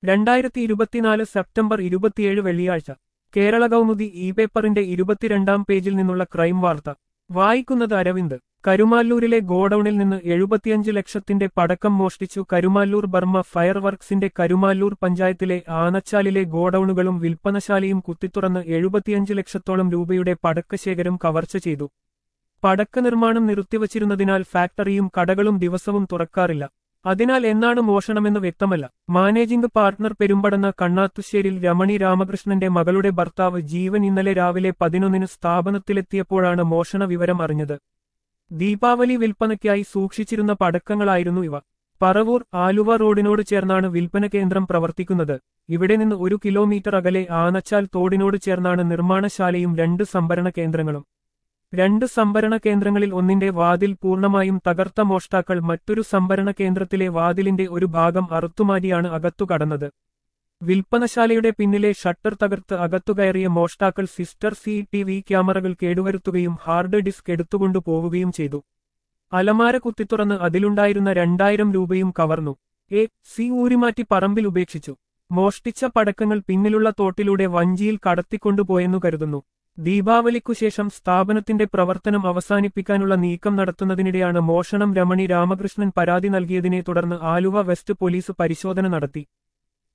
രണ്ടായിരത്തി ഇരുപത്തിനാല് സെപ്റ്റംബർ ഇരുപത്തിയേഴ് വെള്ളിയാഴ്ച കേരള കൗമുദി ഇ പേപ്പറിന്റെ ഇരുപത്തിരണ്ടാം പേജിൽ നിന്നുള്ള ക്രൈം വാർത്ത വായിക്കുന്നത് അരവിന്ദ് കരുമാല്ലൂരിലെ ഗോഡൌണിൽ നിന്ന് എഴുപത്തിയഞ്ച് ലക്ഷത്തിന്റെ പടക്കം മോഷ്ടിച്ചു കരുമാല്ലൂർ ബർമ്മ ഫയർ വർക്സിന്റെ കരുമാല്ലൂർ പഞ്ചായത്തിലെ ആനച്ചാലിലെ ഗോഡൌണുകളും വിൽപ്പനശാലയും കുത്തിത്തുറന്ന് എഴുപത്തിയഞ്ച് ലക്ഷത്തോളം രൂപയുടെ പടക്കശേഖരം കവർച്ച ചെയ്തു പടക്ക നിർമ്മാണം നിർത്തിവച്ചിരുന്നതിനാൽ ഫാക്ടറിയും കടകളും ദിവസവും തുറക്കാറില്ല അതിനാൽ എന്നാണ് മോഷണമെന്ന് വ്യക്തമല്ല മാനേജിംഗ് പാർട്ണർ പെരുമ്പടന്ന കണ്ണാത്തുശ്ശേരിൽ രമണി രാമകൃഷ്ണന്റെ മകളുടെ ഭർത്താവ് ജീവൻ ഇന്നലെ രാവിലെ പതിനൊന്നിന് സ്ഥാപനത്തിലെത്തിയപ്പോഴാണ് മോഷണ വിവരം അറിഞ്ഞത് ദീപാവലി വിൽപ്പനയ്ക്കായി സൂക്ഷിച്ചിരുന്ന പടക്കങ്ങളായിരുന്നു ഇവ പറവൂർ ആലുവ റോഡിനോട് ചേർന്നാണ് വിൽപ്പന കേന്ദ്രം പ്രവർത്തിക്കുന്നത് ഇവിടെ നിന്ന് ഒരു കിലോമീറ്റർ അകലെ ആനച്ചാൽ തോടിനോട് ചേർന്നാണ് നിർമ്മാണശാലയും രണ്ട് സംഭരണ കേന്ദ്രങ്ങളും രണ്ട് സംഭരണ കേന്ദ്രങ്ങളിൽ ഒന്നിന്റെ വാതിൽ പൂർണ്ണമായും തകർത്ത മോഷ്ടാക്കൾ മറ്റൊരു സംഭരണ കേന്ദ്രത്തിലെ വാതിലിന്റെ ഒരു ഭാഗം അറുത്തുമാറ്റിയാണ് അകത്തു കടന്നത് വിൽപ്പനശാലയുടെ പിന്നിലെ ഷട്ടർ തകർത്ത് അകത്തുകയറിയ മോഷ്ടാക്കൾ സിസ്റ്റർ സി ടി വി ക്യാമറകൾ കേടുവരുത്തുകയും ഹാർഡ് ഡിസ്ക് എടുത്തുകൊണ്ടു പോവുകയും ചെയ്തു അലമാര കുത്തിത്തുറന്ന് അതിലുണ്ടായിരുന്ന രണ്ടായിരം രൂപയും കവർന്നു എ സി ഊരിമാറ്റി പറമ്പിൽ ഉപേക്ഷിച്ചു മോഷ്ടിച്ച പടക്കങ്ങൾ പിന്നിലുള്ള തോട്ടിലൂടെ വഞ്ചിയിൽ കടത്തിക്കൊണ്ടുപോയെന്നു കരുതുന്നു ദീപാവലിക്കുശേഷം സ്ഥാപനത്തിന്റെ പ്രവർത്തനം അവസാനിപ്പിക്കാനുള്ള നീക്കം നടത്തുന്നതിനിടെയാണ് മോഷണം രമണി രാമകൃഷ്ണൻ പരാതി നൽകിയതിനെ തുടർന്ന് ആലുവ വെസ്റ്റ് പോലീസ് പരിശോധന നടത്തി